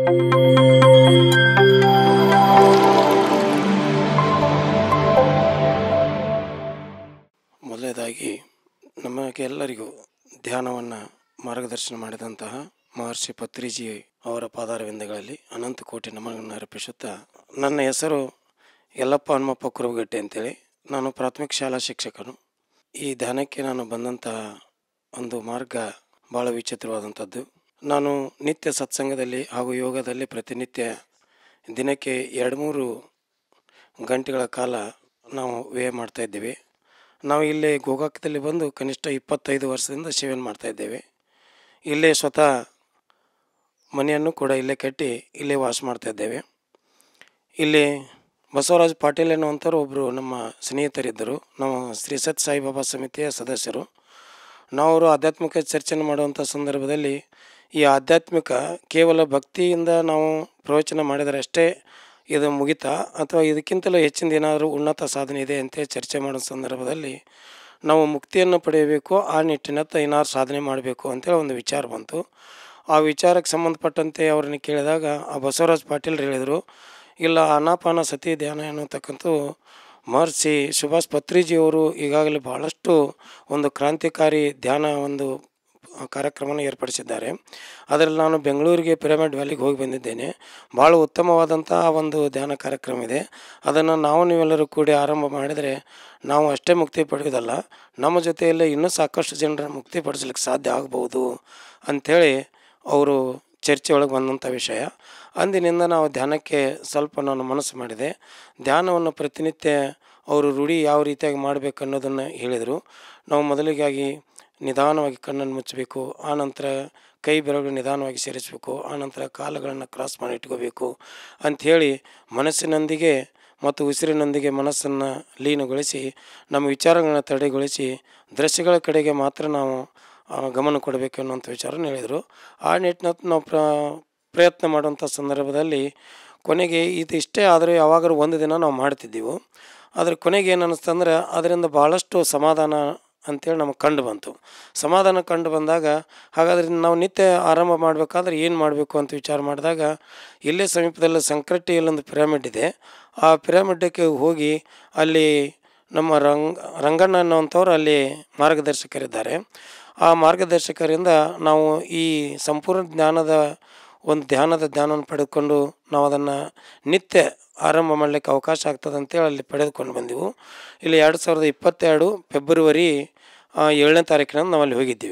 ಮೊದಲನೇದಾಗಿ ನಮಗೆಲ್ಲರಿಗೂ ಧ್ಯಾನವನ್ನು ಮಾರ್ಗದರ್ಶನ ಮಾಡಿದಂತಹ ಮಹರ್ಷಿ ಪತ್ರಿಜಿ ಅವರ ಪಾದಾರವಿಂದಗಳಲ್ಲಿ ಅನಂತ ಕೋಟಿ ನಮನಗಳನ್ನು ಅರ್ಪಿಸುತ್ತಾ ನನ್ನ ಹೆಸರು ಯಲ್ಲಪ್ಪ ಹನುಮಪ್ಪ ಕುರುಬಗಟ್ಟೆ ಅಂತೇಳಿ ನಾನು ಪ್ರಾಥಮಿಕ ಶಾಲಾ ಶಿಕ್ಷಕನು ಈ ಧ್ಯಾನಕ್ಕೆ ನಾನು ಬಂದಂತಹ ಒಂದು ಮಾರ್ಗ ಭಾಳ ವಿಚಿತ್ರವಾದಂಥದ್ದು ನಾನು ನಿತ್ಯ ಸತ್ಸಂಗದಲ್ಲಿ ಹಾಗೂ ಯೋಗದಲ್ಲಿ ಪ್ರತಿನಿತ್ಯ ದಿನಕ್ಕೆ ಎರಡು ಮೂರು ಗಂಟೆಗಳ ಕಾಲ ನಾವು ವ್ಯಯ ಮಾಡ್ತಾ ಇದ್ದೀವಿ ನಾವು ಇಲ್ಲೇ ಗೋಕಾಕದಲ್ಲಿ ಬಂದು ಕನಿಷ್ಠ ಇಪ್ಪತ್ತೈದು ವರ್ಷದಿಂದ ಸೇವೆಯನ್ನು ಮಾಡ್ತಾ ಇದ್ದೇವೆ ಇಲ್ಲೇ ಸ್ವತಃ ಮನೆಯನ್ನು ಕೂಡ ಇಲ್ಲೇ ಕಟ್ಟಿ ಇಲ್ಲೇ ವಾಸ ಮಾಡ್ತಾ ಇದ್ದೇವೆ ಇಲ್ಲಿ ಬಸವರಾಜ್ ಪಾಟೀಲ್ ಎನ್ನುವಂಥವ್ರು ಒಬ್ಬರು ನಮ್ಮ ಸ್ನೇಹಿತರಿದ್ದರು ನಮ್ಮ ಶ್ರೀ ಸತ್ ಸಾಯಿಬಾಬಾ ಸಮಿತಿಯ ಸದಸ್ಯರು ನಾವು ಅವರು ಆಧ್ಯಾತ್ಮಿಕ ಚರ್ಚೆಯನ್ನು ಮಾಡುವಂಥ ಸಂದರ್ಭದಲ್ಲಿ ಈ ಆಧ್ಯಾತ್ಮಿಕ ಕೇವಲ ಭಕ್ತಿಯಿಂದ ನಾವು ಪ್ರವಚನ ಮಾಡಿದರೆ ಅಷ್ಟೇ ಇದು ಮುಗಿತಾ ಅಥವಾ ಇದಕ್ಕಿಂತಲೂ ಹೆಚ್ಚಿನ ಏನಾದರೂ ಉನ್ನತ ಸಾಧನೆ ಇದೆ ಅಂತ ಚರ್ಚೆ ಮಾಡೋ ಸಂದರ್ಭದಲ್ಲಿ ನಾವು ಮುಕ್ತಿಯನ್ನು ಪಡೆಯಬೇಕು ಆ ನಿಟ್ಟಿನತ್ತ ಏನಾದ್ರು ಸಾಧನೆ ಮಾಡಬೇಕು ಅಂತೇಳಿ ಒಂದು ವಿಚಾರ ಬಂತು ಆ ವಿಚಾರಕ್ಕೆ ಸಂಬಂಧಪಟ್ಟಂತೆ ಅವ್ರನ್ನ ಕೇಳಿದಾಗ ಆ ಬಸವರಾಜ್ ಪಾಟೀಲ್ರು ಹೇಳಿದರು ಇಲ್ಲ ಆನಾಪಾನ ಸತಿ ಧ್ಯಾನ ಎನ್ನುತಕ್ಕಂಥ ಮಹರ್ಷಿ ಸುಭಾಷ್ ಪತ್ರಿಜಿಯವರು ಈಗಾಗಲೇ ಭಾಳಷ್ಟು ಒಂದು ಕ್ರಾಂತಿಕಾರಿ ಧ್ಯಾನ ಒಂದು ಕಾರ್ಯಕ್ರಮನ ಏರ್ಪಡಿಸಿದ್ದಾರೆ ಅದರಲ್ಲಿ ನಾನು ಬೆಂಗಳೂರಿಗೆ ಪಿರಮಿಡ್ ವ್ಯಾಲಿಗೆ ಹೋಗಿ ಬಂದಿದ್ದೇನೆ ಭಾಳ ಉತ್ತಮವಾದಂಥ ಒಂದು ಧ್ಯಾನ ಕಾರ್ಯಕ್ರಮ ಇದೆ ಅದನ್ನು ನಾವು ನೀವೆಲ್ಲರೂ ಕೂಡಿ ಆರಂಭ ಮಾಡಿದರೆ ನಾವು ಅಷ್ಟೇ ಮುಕ್ತಿ ಪಡೆಯೋದಲ್ಲ ನಮ್ಮ ಜೊತೆಯಲ್ಲೇ ಇನ್ನೂ ಸಾಕಷ್ಟು ಜನರ ಮುಕ್ತಿ ಪಡಿಸ್ಲಿಕ್ಕೆ ಸಾಧ್ಯ ಆಗ್ಬೋದು ಅಂಥೇಳಿ ಅವರು ಚರ್ಚೆ ಒಳಗೆ ಬಂದಂಥ ವಿಷಯ ಅಂದಿನಿಂದ ನಾವು ಧ್ಯಾನಕ್ಕೆ ಸ್ವಲ್ಪ ನಾನು ಮನಸ್ಸು ಮಾಡಿದೆ ಧ್ಯಾನವನ್ನು ಪ್ರತಿನಿತ್ಯ ಅವರು ರೂಢಿ ಯಾವ ರೀತಿಯಾಗಿ ಮಾಡಬೇಕು ಅನ್ನೋದನ್ನು ಹೇಳಿದರು ನಾವು ಮೊದಲಿಗಾಗಿ ನಿಧಾನವಾಗಿ ಕಣ್ಣನ್ನು ಮುಚ್ಚಬೇಕು ಆನಂತರ ಕೈ ಬೆರಳು ನಿಧಾನವಾಗಿ ಸೇರಿಸಬೇಕು ಆನಂತರ ಕಾಲುಗಳನ್ನು ಕ್ರಾಸ್ ಮಾಡಿ ಇಟ್ಕೋಬೇಕು ಅಂಥೇಳಿ ಮನಸ್ಸಿನೊಂದಿಗೆ ಮತ್ತು ಉಸಿರಿನೊಂದಿಗೆ ಮನಸ್ಸನ್ನು ಲೀನಗೊಳಿಸಿ ನಮ್ಮ ವಿಚಾರಗಳನ್ನ ತಡೆಗೊಳಿಸಿ ದೃಶ್ಯಗಳ ಕಡೆಗೆ ಮಾತ್ರ ನಾವು ಆ, ಗಮನ ಕೊಡಬೇಕು ಅನ್ನುವಂಥ ವಿಚಾರನ ಹೇಳಿದರು ಆ ನಿಟ್ಟಿನಲ್ಲಿ ನಾವು ಪ್ರ ಪ್ರಯತ್ನ ಮಾಡುವಂಥ ಸಂದರ್ಭದಲ್ಲಿ ಕೊನೆಗೆ ಇದು ಇಷ್ಟೇ ಆದರೆ ಯಾವಾಗಾದ್ರೂ ಒಂದು ದಿನ ನಾವು ಮಾಡ್ತಿದ್ದೀವಿ ಆದರೆ ಕೊನೆಗೆ ಏನು ಅನ್ನಿಸ್ತಂದ್ರೆ ಅದರಿಂದ ಭಾಳಷ್ಟು ಸಮಾಧಾನ ಅಂತೇಳಿ ನಮಗೆ ಕಂಡು ಬಂತು ಸಮಾಧಾನ ಕಂಡು ಬಂದಾಗ ಹಾಗಾದ್ರೆ ನಾವು ನಿತ್ಯ ಆರಂಭ ಮಾಡಬೇಕಾದ್ರೆ ಏನು ಮಾಡಬೇಕು ಅಂತ ವಿಚಾರ ಮಾಡಿದಾಗ ಇಲ್ಲೇ ಸಮೀಪದಲ್ಲಿ ಸಂಕ್ರಟ್ಟಿಯಲ್ಲೊಂದು ಪಿರಮಿಡ್ ಇದೆ ಆ ಪಿರಮಿಡ್ಗೆ ಹೋಗಿ ಅಲ್ಲಿ ನಮ್ಮ ರಂಗ ರಂಗಣ್ಣ ಅನ್ನುವಂಥವ್ರು ಅಲ್ಲಿ ಮಾರ್ಗದರ್ಶಕರಿದ್ದಾರೆ ಆ ಮಾರ್ಗದರ್ಶಕರಿಂದ ನಾವು ಈ ಸಂಪೂರ್ಣ ಜ್ಞಾನದ ಒಂದು ಧ್ಯಾನದ ಜ್ಞಾನವನ್ನು ಪಡೆದುಕೊಂಡು ನಾವು ಅದನ್ನು ನಿತ್ಯ ಆರಂಭ ಮಾಡಲಿಕ್ಕೆ ಅವಕಾಶ ಆಗ್ತದೆ ಅಂತೇಳಿ ಅಲ್ಲಿ ಪಡೆದುಕೊಂಡು ಬಂದೆವು ಇಲ್ಲಿ ಎರಡು ಸಾವಿರದ ಇಪ್ಪತ್ತೆರಡು ಫೆಬ್ರವರಿ ಆ, ಏಳನೇ ತಾರೀಕಿನಂದು ನಾವು ಅಲ್ಲಿ ಹೋಗಿದ್ದೀವಿ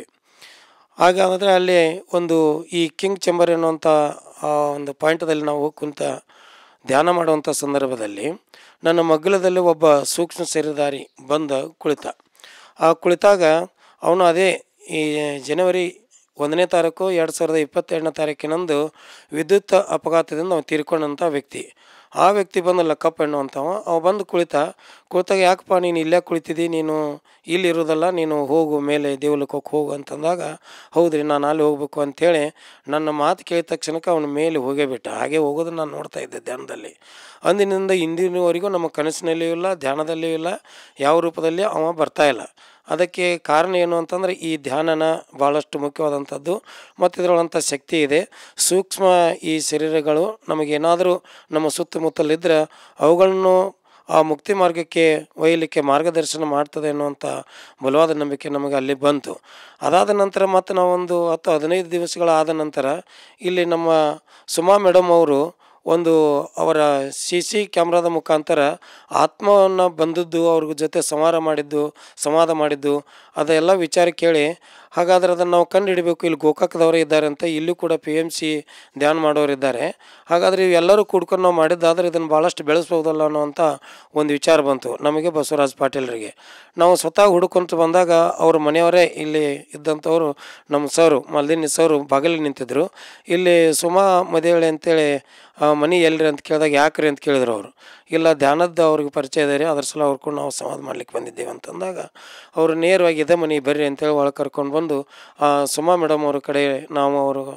ಹಾಗಾದರೆ ಅಲ್ಲಿ ಒಂದು ಈ ಕಿಂಗ್ ಚೆಂಬರ್ ಎನ್ನುವಂಥ ಆ ಒಂದು ಪಾಯಿಂಟದಲ್ಲಿ ನಾವು ಹೋಗಿ ಕುಂತ ಧ್ಯಾನ ಮಾಡುವಂಥ ಸಂದರ್ಭದಲ್ಲಿ ನನ್ನ ಮಗ್ಗಲದಲ್ಲಿ ಒಬ್ಬ ಸೂಕ್ಷ್ಮ ಶರೀರಧಾರಿ ಬಂದ ಕುಳಿತ ಆ ಕುಳಿತಾಗ ಅವನು ಅದೇ ಈ ಜನವರಿ ಒಂದನೇ ತಾರೀಕು ಎರಡು ಸಾವಿರದ ಇಪ್ಪತ್ತೆರಡನೇ ತಾರೀಕಿನಂದು ವಿದ್ಯುತ್ ಅಪಘಾತದಿಂದ ಅವ್ನು ತೀರ್ಕೊಂಡಂಥ ವ್ಯಕ್ತಿ ಆ ವ್ಯಕ್ತಿ ಬಂದು ಲಕ್ಕಪ್ಪ ಎನ್ನುವಂಥವ ಅವ ಬಂದು ಕುಳಿತ ಕುಳಿತಾಗ ಯಾಕಪ್ಪ ನೀನು ಇಲ್ಲೇ ಕುಳಿತಿದ್ದಿ ನೀನು ಇಲ್ಲಿ ಇರೋದಲ್ಲ ನೀನು ಹೋಗು ಮೇಲೆ ದೇವಲೋಕಕ್ಕೆ ಹೋಗು ಅಂತಂದಾಗ ಹೌದ್ರಿ ನಾನು ಅಲ್ಲಿ ಹೋಗ್ಬೇಕು ಅಂಥೇಳಿ ನನ್ನ ಮಾತು ಕೇಳಿದ ತಕ್ಷಣಕ್ಕೆ ಅವನು ಮೇಲೆ ಹೋಗೇ ಬಿಟ್ಟ ಹಾಗೆ ಹೋಗೋದನ್ನ ನಾನು ನೋಡ್ತಾ ಇದ್ದೆ ಧ್ಯಾನದಲ್ಲಿ ಅಂದಿನಿಂದ ಇಂದಿನವರೆಗೂ ನಮ್ಮ ಕನಸಿನಲ್ಲಿಯೂ ಇಲ್ಲ ಧ್ಯಾನದಲ್ಲಿಯೂ ಇಲ್ಲ ಯಾವ ರೂಪದಲ್ಲಿ ಅವ ಬರ್ತಾ ಇಲ್ಲ ಅದಕ್ಕೆ ಕಾರಣ ಏನು ಅಂತಂದರೆ ಈ ಧ್ಯಾನನ ಭಾಳಷ್ಟು ಮುಖ್ಯವಾದಂಥದ್ದು ಮತ್ತು ಇದರೊಳಂಥ ಶಕ್ತಿ ಇದೆ ಸೂಕ್ಷ್ಮ ಈ ಶರೀರಗಳು ನಮಗೇನಾದರೂ ನಮ್ಮ ಸುತ್ತಮುತ್ತಲಿದ್ದರೆ ಅವುಗಳನ್ನು ಆ ಮುಕ್ತಿ ಮಾರ್ಗಕ್ಕೆ ಒಯ್ಯಲಿಕ್ಕೆ ಮಾರ್ಗದರ್ಶನ ಮಾಡ್ತದೆ ಅನ್ನುವಂಥ ಬಲವಾದ ನಂಬಿಕೆ ನಮಗೆ ಅಲ್ಲಿ ಬಂತು ಅದಾದ ನಂತರ ಮತ್ತು ನಾವೊಂದು ಹತ್ತು ಹದಿನೈದು ದಿವಸಗಳಾದ ನಂತರ ಇಲ್ಲಿ ನಮ್ಮ ಸುಮಾ ಮೇಡಮ್ ಅವರು ಒಂದು ಅವರ ಸಿ ಸಿ ಕ್ಯಾಮ್ರಾದ ಮುಖಾಂತರ ಆತ್ಮವನ್ನು ಬಂದದ್ದು ಅವ್ರ ಜೊತೆ ಸಂವಾರ ಮಾಡಿದ್ದು ಸಂವಾದ ಮಾಡಿದ್ದು ಅದೆಲ್ಲ ವಿಚಾರ ಕೇಳಿ ಹಾಗಾದ್ರೆ ಅದನ್ನು ನಾವು ಕಂಡು ಹಿಡಬೇಕು ಇಲ್ಲಿ ಗೋಕಾಕದವರೇ ಇದ್ದಾರೆ ಅಂತ ಇಲ್ಲೂ ಕೂಡ ಪಿ ಎಮ್ ಸಿ ಧ್ಯಾನ ಮಾಡೋರು ಇದ್ದಾರೆ ಹಾಗಾದರೆ ಇವೆಲ್ಲರೂ ಕೂಡ್ಕೊಂಡು ನಾವು ಮಾಡಿದ್ದಾದ್ರೆ ಇದನ್ನು ಭಾಳಷ್ಟು ಬೆಳೆಸ್ಬೋದಲ್ಲ ಅನ್ನೋವಂಥ ಒಂದು ವಿಚಾರ ಬಂತು ನಮಗೆ ಬಸವರಾಜ್ ಪಾಟೀಲ್ರಿಗೆ ನಾವು ಸ್ವತಃ ಹುಡುಕೊಂತ ಬಂದಾಗ ಅವ್ರ ಮನೆಯವರೇ ಇಲ್ಲಿ ಇದ್ದಂಥವ್ರು ನಮ್ಮ ಸರು ಮಲ್ದಿನಿ ಸರು ಬಾಗಿಲಿಗೆ ನಿಂತಿದ್ದರು ಇಲ್ಲಿ ಸುಮಾ ಮದೇಳಿ ಅಂತೇಳಿ ಆ, ಮನೆ ಎಲ್ರಿ ಅಂತ ಕೇಳಿದಾಗ ಯಾಕ್ರಿ ಅಂತ ಕೇಳಿದ್ರು ಅವರು ಇಲ್ಲ ಧ್ಯಾನದ್ದು ಅವ್ರಿಗೆ ಪರಿಚಯ ಇದೆ ರೀ ಅದ್ರ ಸಲ ಅವ್ರು ಕೂಡ ನಾವು ಸಂವಾದ ಮಾಡ್ಲಿಕ್ಕೆ ಬಂದಿದ್ದೇವೆ ಅಂತಂದಾಗ ಅವರು ನೇರವಾಗಿ ಇದೇ ಮನೆಗೆ ಬರ್ರಿ ಅಂತೇಳಿ ಒಳಗೆ ಕರ್ಕೊಂಡು ಬಂದು ಆ, ಸುಮಾ ಮೇಡಮ್ ಅವ್ರ ಕಡೆ ನಾವು ಅವರು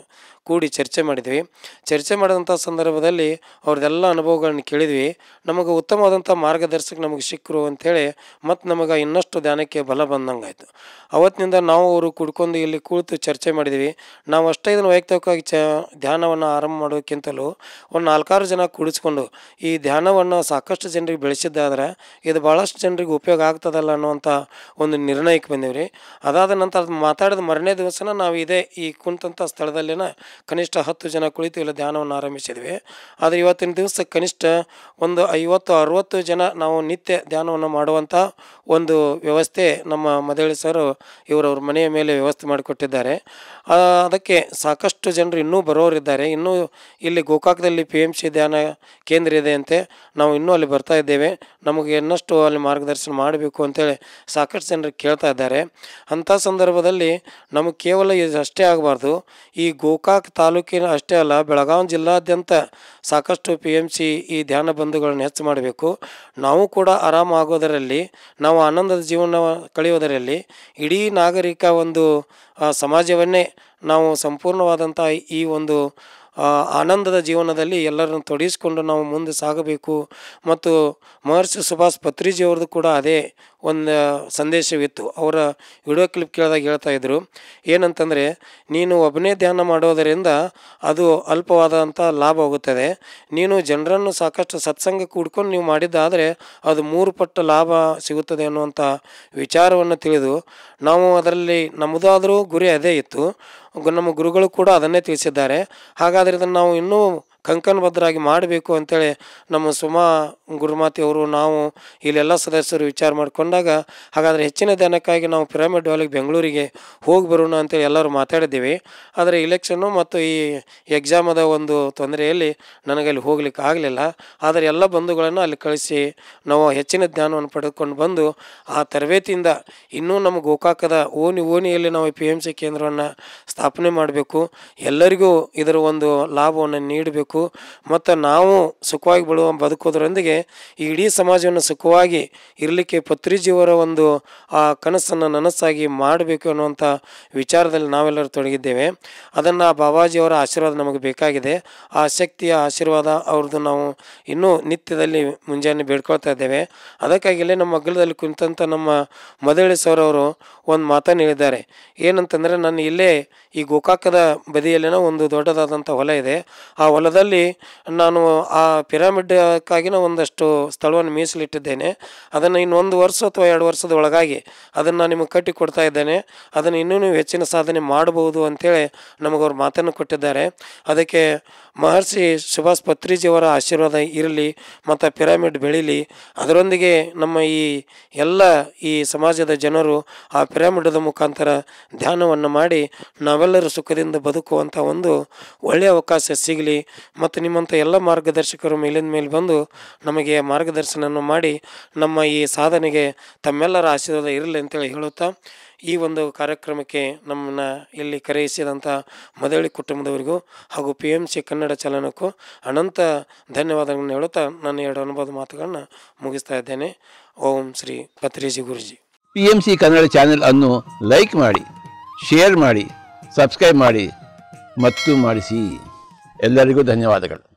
ಕೂಡಿ ಚರ್ಚೆ ಮಾಡಿದ್ವಿ ಚರ್ಚೆ ಮಾಡಿದಂಥ ಸಂದರ್ಭದಲ್ಲಿ ಅವ್ರದ್ದೆಲ್ಲ ಅನುಭವಗಳನ್ನ ಕೇಳಿದ್ವಿ ನಮಗೆ ಉತ್ತಮವಾದಂಥ ಮಾರ್ಗದರ್ಶಕ ನಮಗೆ ಸಿಕ್ಕರು ಅಂಥೇಳಿ ಮತ್ತು ನಮಗೆ ಇನ್ನಷ್ಟು ಧ್ಯಾನಕ್ಕೆ ಬಲ ಬಂದಂಗೆ ಆಯಿತು ಅವತ್ತಿನಿಂದ ನಾವು ಅವರು ಕುಡ್ಕೊಂಡು ಇಲ್ಲಿ ಕುಳಿತು ಚರ್ಚೆ ಮಾಡಿದ್ವಿ ನಾವು ಅಷ್ಟೇ ಇದನ್ನು ವೈಯಕ್ತಿಕವಾಗಿ ಚ ಧ್ಯಾನವನ್ನು ಆರಂಭ ಮಾಡೋಕ್ಕಿಂತಲೂ ಒಂದು ನಾಲ್ಕಾರು ಜನ ಕೂಡಿಸ್ಕೊಂಡು ಈ ಧ್ಯಾನವನ್ನು ಸಾಕಷ್ಟು ಜನರಿಗೆ ಬೆಳೆಸಿದ್ದಾದ್ರೆ ಇದು ಭಾಳಷ್ಟು ಜನರಿಗೆ ಉಪಯೋಗ ಆಗ್ತದಲ್ಲ ಅನ್ನುವಂಥ ಒಂದು ನಿರ್ಣಯಕ್ಕೆ ಬಂದೀವಿ ರೀ ಅದಾದ ನಂತರ ಅದು ಮಾತಾಡಿದ ಮರನೇ ದಿವಸನ ನಾವು ಇದೇ ಈ ಕುಂತಂಥ ಸ್ಥಳದಲ್ಲಿನ ಕನಿಷ್ಠ ಹತ್ತು ಜನ ಕುಳಿತು ಇಲ್ಲ ಧ್ಯಾನವನ್ನು ಆರಂಭಿಸಿದ್ವಿ ಆದರೆ ಇವತ್ತಿನ ದಿವಸ ಕನಿಷ್ಠ ಒಂದು ಐವತ್ತು ಅರುವತ್ತು ಜನ ನಾವು ನಿತ್ಯ ಧ್ಯಾನವನ್ನು ಮಾಡುವಂಥ ಒಂದು ವ್ಯವಸ್ಥೆ ನಮ್ಮ ಮದಳಿ ಸರ್ ಇವರವ್ರ ಮನೆಯ ಮೇಲೆ ವ್ಯವಸ್ಥೆ ಮಾಡಿಕೊಟ್ಟಿದ್ದಾರೆ ಆ, ಅದಕ್ಕೆ ಸಾಕಷ್ಟು ಜನರು ಇನ್ನೂ ಬರೋರಿದ್ದಾರೆ ಇನ್ನೂ ಇಲ್ಲಿ ಗೋಕಾಕದಲ್ಲಿ ಪಿ ಎಮ್ ಸಿ ಧ್ಯಾನ ಕೇಂದ್ರ ಇದೆ ಅಂತೆ ನಾವು ಇನ್ನೂ ಅಲ್ಲಿ ಬರ್ತಾ ಇದ್ದೇವೆ ನಮಗೆ ಇನ್ನಷ್ಟು ಅಲ್ಲಿ ಮಾರ್ಗದರ್ಶನ ಮಾಡಬೇಕು ಅಂತೇಳಿ ಸಾಕಷ್ಟು ಜನರು ಕೇಳ್ತಾ ಇದ್ದಾರೆ ಅಂಥ ಸಂದರ್ಭದಲ್ಲಿ ನಮಗೆ ಕೇವಲ ಇದು ಅಷ್ಟೇ ಆಗಬಾರ್ದು ಈ ಗೋಕಾಕ್ ತಾಲೂಕಿನ ಅಷ್ಟೇ ಅಲ್ಲ ಬೆಳಗಾವಿ ಜಿಲ್ಲಾದ್ಯಂತ ಸಾಕಷ್ಟು ಪಿ ಎಮ್ ಸಿ ಈ ಧ್ಯಾನ ಬಂಧುಗಳನ್ನು ಹೆಚ್ಚು ಮಾಡಬೇಕು ನಾವು ಕೂಡ ಆರಾಮ ಆಗೋದರಲ್ಲಿ ನಾವು ಆನಂದದ ಜೀವನ ಕಳೆಯೋದರಲ್ಲಿ ಇಡೀ ನಾಗರಿಕ ಒಂದು ಆ, ಸಮಾಜವನ್ನೇ ನಾವು ಸಂಪೂರ್ಣವಾದಂಥ ಈ ಒಂದು ಆ, ಆನಂದದ ಜೀವನದಲ್ಲಿ ಎಲ್ಲರನ್ನು ತೊಡಗಿಸ್ಕೊಂಡು ನಾವು ಮುಂದೆ ಸಾಗಬೇಕು ಮತ್ತು ಮಹರ್ಷಿ ಸುಭಾಷ್ ಪತ್ರಿಜಿಯವ್ರದ್ದು ಕೂಡ ಅದೇ ಒಂದು ಸಂದೇಶವಿತ್ತು ಅವರ ವಿಡಿಯೋ ಕ್ಲಿಪ್ ಕೇಳಿದಾಗ ಹೇಳ್ತಾ ಇದ್ರು ಏನಂತಂದರೆ ನೀನು ಒಬ್ಬನೇ ಧ್ಯಾನ ಮಾಡೋದರಿಂದ ಅದು ಅಲ್ಪವಾದಂಥ ಲಾಭ ಹೋಗುತ್ತದೆ ನೀನು ಜನರನ್ನು ಸಾಕಷ್ಟು ಸತ್ಸಂಗ ಕೂಡ್ಕೊಂಡು ನೀವು ಮಾಡಿದ್ದಾದರೆ ಅದು ಮೂರು ಪಟ್ಟು ಲಾಭ ಸಿಗುತ್ತದೆ ಅನ್ನುವಂಥ ವಿಚಾರವನ್ನು ತಿಳಿದು ನಾವು ಅದರಲ್ಲಿ ನಮ್ಮದಾದರೂ ಗುರಿ ಅದೇ ಇತ್ತು ಗು- ನಮ್ಮ ಗುರುಗಳು ಕೂಡ ಅದನ್ನೇ ತಿಳಿಸಿದ್ದಾರೆ ಹಾಗಾದರೆ ಇದನ್ನು ನಾವು ಇನ್ನೂ ಕಂಕಣಬದ್ಧರಾಗಿ ಮಾಡಬೇಕು ಅಂತೇಳಿ ನಮ್ಮ ಸುಮಾ ಗುರುಮಾತೆಯವರು ನಾವು ಇಲ್ಲೆಲ್ಲ ಸದಸ್ಯರು ವಿಚಾರ ಮಾಡಿಕೊಂಡಾಗ ಹಾಗಾದರೆ ಹೆಚ್ಚಿನ ಧ್ಯಾನಕ್ಕಾಗಿ ನಾವು ಪಿರಮಿಡ್ ವಾಲಿಗೆ ಬೆಂಗಳೂರಿಗೆ ಹೋಗಿ ಬರೋಣ ಅಂತೇಳಿ ಎಲ್ಲರೂ ಮಾತಾಡಿದ್ದೀವಿ ಆದರೆ ಇಲೆಕ್ಷನ್ನು ಮತ್ತು ಈ ಎಕ್ಸಾಮದ ಒಂದು ತೊಂದರೆಯಲ್ಲಿ ನನಗೆ ಅಲ್ಲಿ ಹೋಗ್ಲಿಕ್ಕೆ ಆಗಲಿಲ್ಲ ಆದರೆ ಎಲ್ಲ ಬಂಧುಗಳನ್ನು ಅಲ್ಲಿ ಕಳಿಸಿ ನಾವು ಹೆಚ್ಚಿನ ಜ್ಞಾನವನ್ನು ಪಡೆದುಕೊಂಡು ಬಂದು ಆ ತರಬೇತಿಯಿಂದ ಇನ್ನೂ ನಮ್ಮ ಗೋಕಾಕದ ಓಣಿ ಓಣಿಯಲ್ಲಿ ನಾವು ಪಿ ಎಮ್ ಸಿ ಕೇಂದ್ರವನ್ನು ಸ್ಥಾಪನೆ ಮಾಡಬೇಕು ಎಲ್ಲರಿಗೂ ಇದರ ಒಂದು ಲಾಭವನ್ನು ನೀಡಬೇಕು ಮತ್ತು ನಾವು ಸುಖವಾಗಿ ಬಳುವ ಬದುಕೋದ್ರೊಂದಿಗೆ ಈ ಇಡೀ ಸಮಾಜವನ್ನು ಸುಖವಾಗಿ ಇರಲಿಕ್ಕೆ ಪತ್ರಿಜಿಯವರ ಒಂದು ಆ ಕನಸನ್ನು ನನಸಾಗಿ ಮಾಡಬೇಕು ಅನ್ನುವಂಥ ವಿಚಾರದಲ್ಲಿ ನಾವೆಲ್ಲರೂ ತೊಡಗಿದ್ದೇವೆ ಅದನ್ನು ಬಾಬಾಜಿಯವರ ಆಶೀರ್ವಾದ ನಮಗೆ ಬೇಕಾಗಿದೆ ಆ ಶಕ್ತಿಯ ಆಶೀರ್ವಾದ ಅವ್ರದ್ದು ನಾವು ಇನ್ನೂ ನಿತ್ಯದಲ್ಲಿ ಮುಂಜಾನೆ ಬೇಡ್ಕೊಳ್ತಾ ಇದ್ದೇವೆ ಅದಕ್ಕಾಗಿ ಇಲ್ಲೇ ನಮ್ಮ ಅಗ್ಗಲದಲ್ಲಿ ಕುಂತಂಥ ನಮ್ಮ ಮದಳಿ ಸರ್ ಅವರು ಒಂದು ಮಾತನ್ನು ಹೇಳಿದ್ದಾರೆ ಏನಂತಂದರೆ ನಾನು ಇಲ್ಲೇ ಈ ಗೋಕಾಕದ ಬದಿಯಲ್ಲಿನ ಒಂದು ದೊಡ್ಡದಾದಂಥ ಹೊಲ ಇದೆ ಆ ಹೊಲದಲ್ಲಿ ನಾನು ಆ ಪಿರಮಿಡ್ಕ್ಕಾಗಿನ ಒಂದಷ್ಟು ಸ್ಥಳವನ್ನು ಮೀಸಲಿಟ್ಟಿದ್ದೇನೆ ಅದನ್ನು ಇನ್ನೊಂದು ವರ್ಷ ಅಥವಾ ಎರಡು ವರ್ಷದ ಒಳಗಾಗಿ ಅದನ್ನು ನಿಮಗೆ ಕಟ್ಟಿ ಕೊಡ್ತಾ ಇದ್ದೇನೆ ಅದನ್ನು ಇನ್ನೂ ನೀವು ಹೆಚ್ಚಿನ ಸಾಧನೆ ಮಾಡಬಹುದು ಅಂತೇಳಿ ನಮಗವ್ರು ಮಾತನ್ನು ಕೊಟ್ಟಿದ್ದಾರೆ ಅದಕ್ಕೆ ಮಹರ್ಷಿ ಸುಭಾಷ್ ಪತ್ರಿಜಿಯವರ ಆಶೀರ್ವಾದ ಇರಲಿ ಮತ್ತು ಪಿರಮಿಡ್ ಬೆಳೀಲಿ ಅದರೊಂದಿಗೆ ನಮ್ಮ ಈ ಎಲ್ಲ ಈ ಸಮಾಜದ ಜನರು ಆ ಪಿರಮಿಡದ ಮುಖಾಂತರ ಧ್ಯಾನವನ್ನು ಮಾಡಿ ನಾವೆಲ್ಲರೂ ಸುಖದಿಂದ ಬದುಕುವಂಥ ಒಂದು ಒಳ್ಳೆಯ ಅವಕಾಶ ಸಿಗಲಿ ಮತ್ತು ನಿಮ್ಮಂಥ ಎಲ್ಲ ಮಾರ್ಗದರ್ಶಕರು ಮೇಲಿಂದ ಮೇಲೆ ಬಂದು ನಮಗೆ ಮಾರ್ಗದರ್ಶನವನ್ನು ಮಾಡಿ ನಮ್ಮ ಈ ಸಾಧನೆಗೆ ತಮ್ಮೆಲ್ಲರ ಆಶೀರ್ವಾದ ಇರಲಿ ಅಂತೇಳಿ ಹೇಳುತ್ತಾ ಈ ಒಂದು ಕಾರ್ಯಕ್ರಮಕ್ಕೆ ನಮ್ಮನ್ನು ಇಲ್ಲಿ ಕರೆಯಿಸಿದಂಥ ಮದಳಿ ಕುಟುಂಬದವರಿಗೂ ಹಾಗೂ ಪಿ ಎಮ್ ಸಿ ಕನ್ನಡ ಚಲನಕ್ಕೂ ಅನಂತ ಧನ್ಯವಾದಗಳನ್ನು ಹೇಳುತ್ತಾ ನನ್ನ ಎರಡು ಅನುಭವದ ಮಾತುಗಳನ್ನ ಮುಗಿಸ್ತಾ ಇದ್ದೇನೆ Om Shri Patriji Guruji P M C Kannada channel ಅನ್ನು ಲೈಕ್ ಮಾಡಿ ಶೇರ್ ಮಾಡಿ ಸಬ್ಸ್ಕ್ರೈಬ್ ಮಾಡಿ ಮತ್ತು ಮಾಡಿಸಿ ಎಲ್ಲರಿಗೂ ಧನ್ಯವಾದಗಳು